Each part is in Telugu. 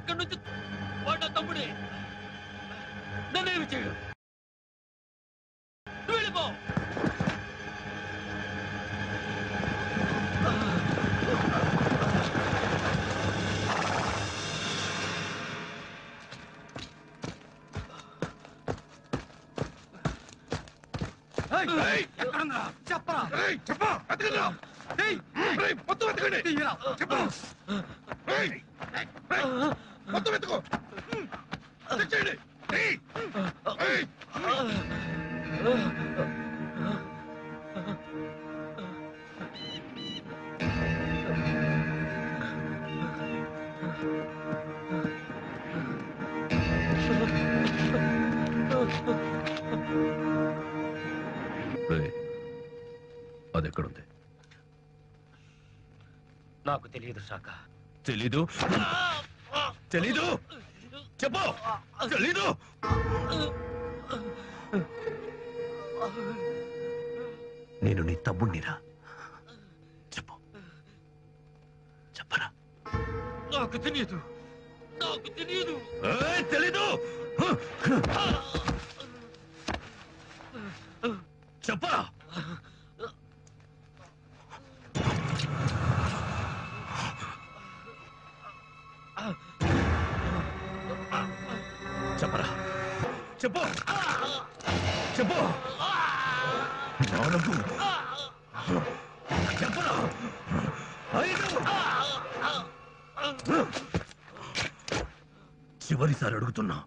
ఇక్కడి నుంచి వాడు నా తమ్ముడే నన్నేమి చేయడు నువ్వు వెళ్ళిపో ఎక్కడుందా చెప్పరా చెప్పా వెతకండిరా. ఏయ్, రేయ్, మొత్తం వెతకండి తీయరా, చెప్పు రేయ్, రేయ్, మొత్తం వెతుకో చెక్ చేయండి రేయ్, రేయ్. అది ఎక్కడుంది నాకు తెలియదు శాఖ తెలీదు తెలీదు చెప్పు తెలీదు నేను నీ తమ్ముణ్ణిరా చెప్పు చెప్పరా నాకు తెలియదు నాకు తెలియదు ఏయ్, తెలీదు చెప్పరా చెప్పరా చెప్పు చెప్పు నాలుగు చెప్పరా ఐదు చివరిసారి అడుగుతున్నా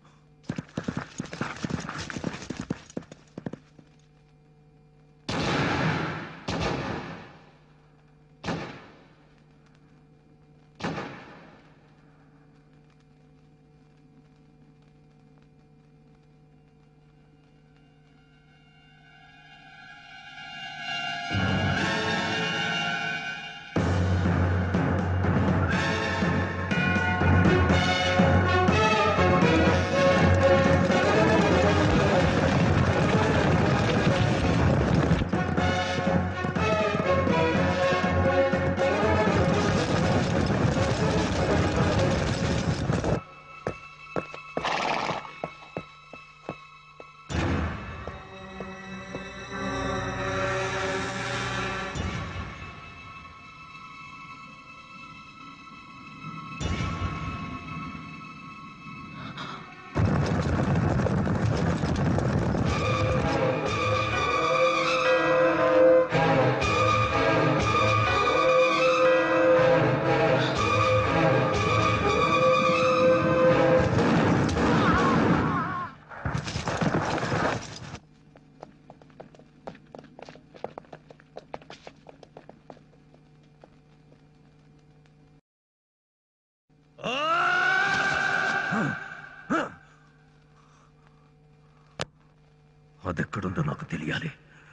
అదెక్కడుందో నాకు తెలియాలి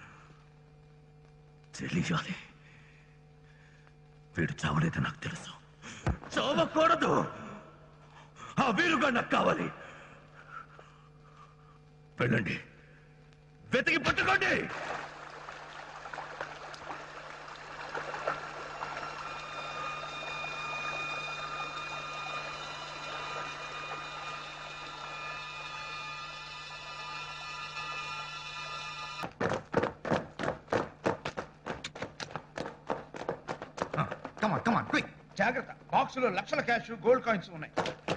తెలియాలి వీడు చావలేదు నాకు తెలుసు చావకూడదు ఆ వీరుగా నాకు కావాలి వెళ్ళండి వెతికి పట్టుకోండి కమాన్ కమాన్ క్విక్ జాగ్రత్త బాక్స్ లో లక్షల క్యాష్ గోల్డ్ కాయిన్స్ ఉన్నాయి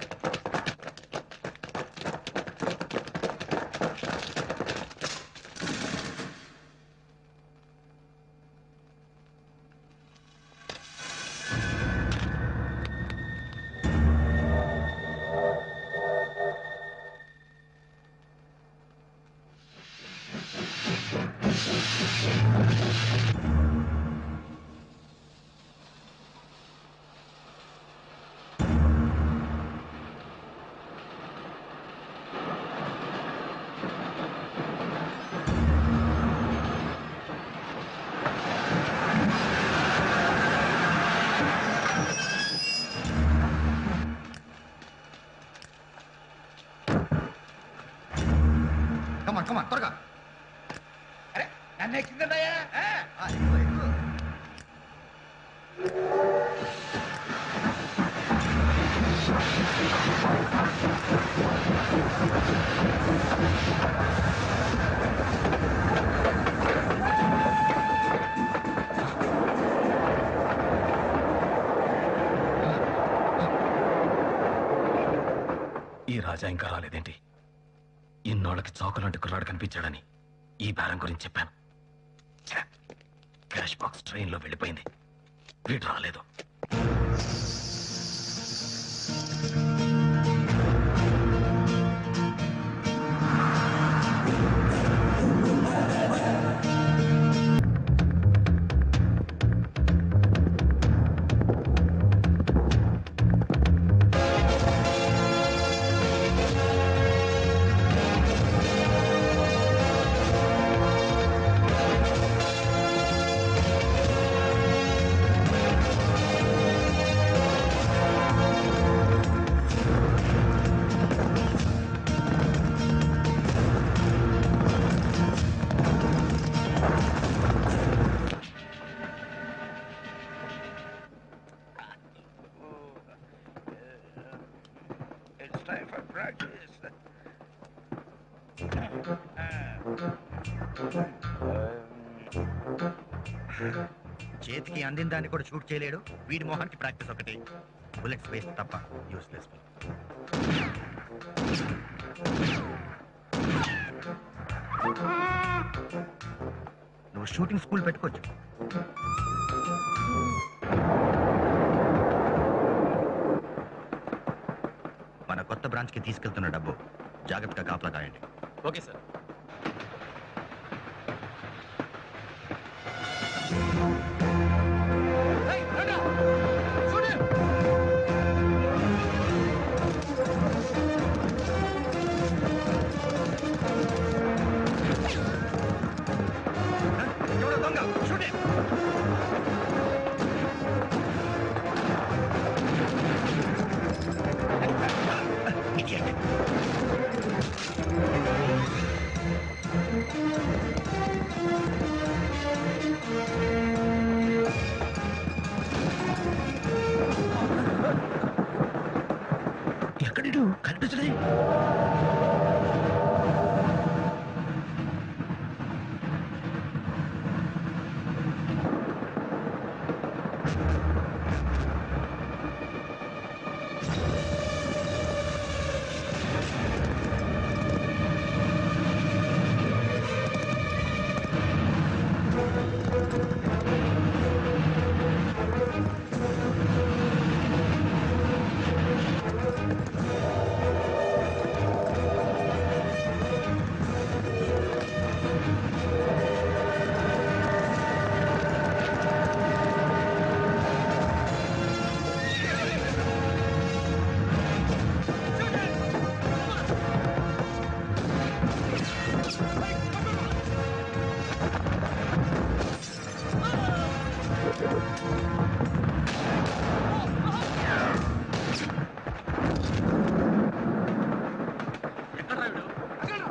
కమాన్ కమాన్ త్వరగా అరే నన్ను ఎక్కిందయ్యా ఆ, ఎక్కువ, ఎక్కువ. ఆ రాజా ఇంకా రాలేదేంటి ఇన్నాళ్ళకి చాకులాంటి కుర్రాడు కనిపించాడని ఈ బేరం గురించి చెప్పాను ఛే! క్యాష్ బాక్స్ ట్రైన్లో వెళ్ళిపోయింది వీడు రాలేదు It's time for practice. చేతికి అందిన దాన్ని కూడా షూట్ చేయలేడు వీడి మొహానికి ప్రాక్టీస్ ఒకటి బుల్లెట్స్ వేస్ట్ తప్ప యూస్లెస్ నువ్వు షూటింగ్ స్కూల్ పెట్టుకోవచ్చు మన కొత్త బ్రాంచ్ కి తీసుకెళ్తున్న డబ్బు జాగ్రత్తగా కాపలా కాయండి ఓకే సార్ ఎవడో దొంగ షూట్ Idiot. ఎక్కడిడు కనిపించడే ఎక్కడ వీడు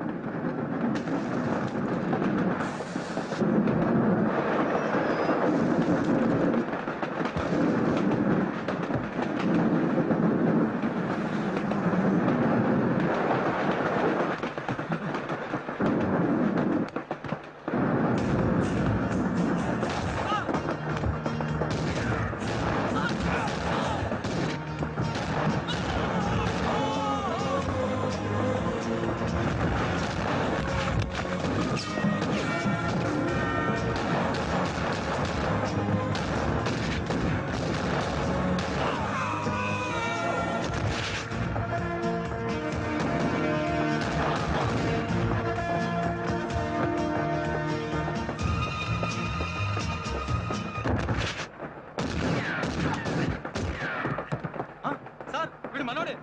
ఆ, సార్ వీడు మనోడే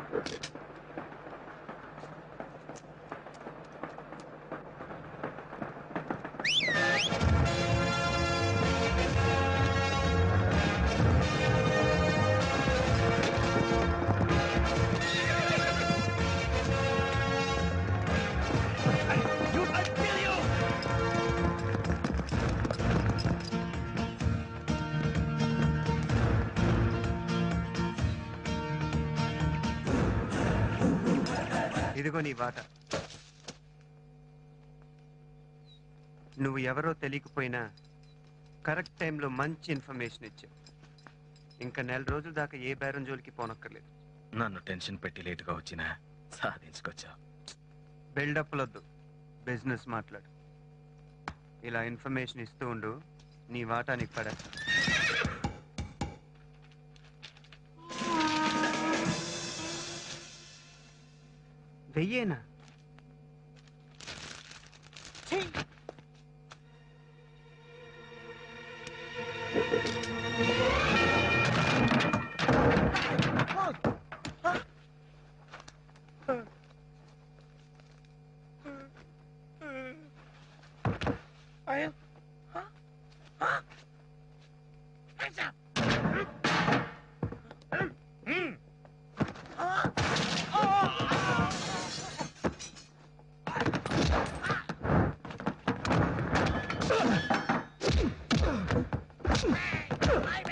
ఇదిగో నీ బాట నువ్వు ఎవరో తెలియకపోయినా కరెక్ట్ టైంలో మంచి ఇన్ఫర్మేషన్ ఇచ్చావు ఇంకా నెల రోజుల దాకా ఏ బేరం జోలికి పోనక్కర్లేదు నన్ను టెన్షన్ పెట్టి లేటుగా వచ్చినా సాధించుకొచ్చా బిల్డప్లొద్దు బిజినెస్ మాట్లాడు ఇలా ఇన్ఫర్మేషన్ ఇస్తూ ఉండు నీ వాటా నీకు పడేస్తా వెయ్యేనా I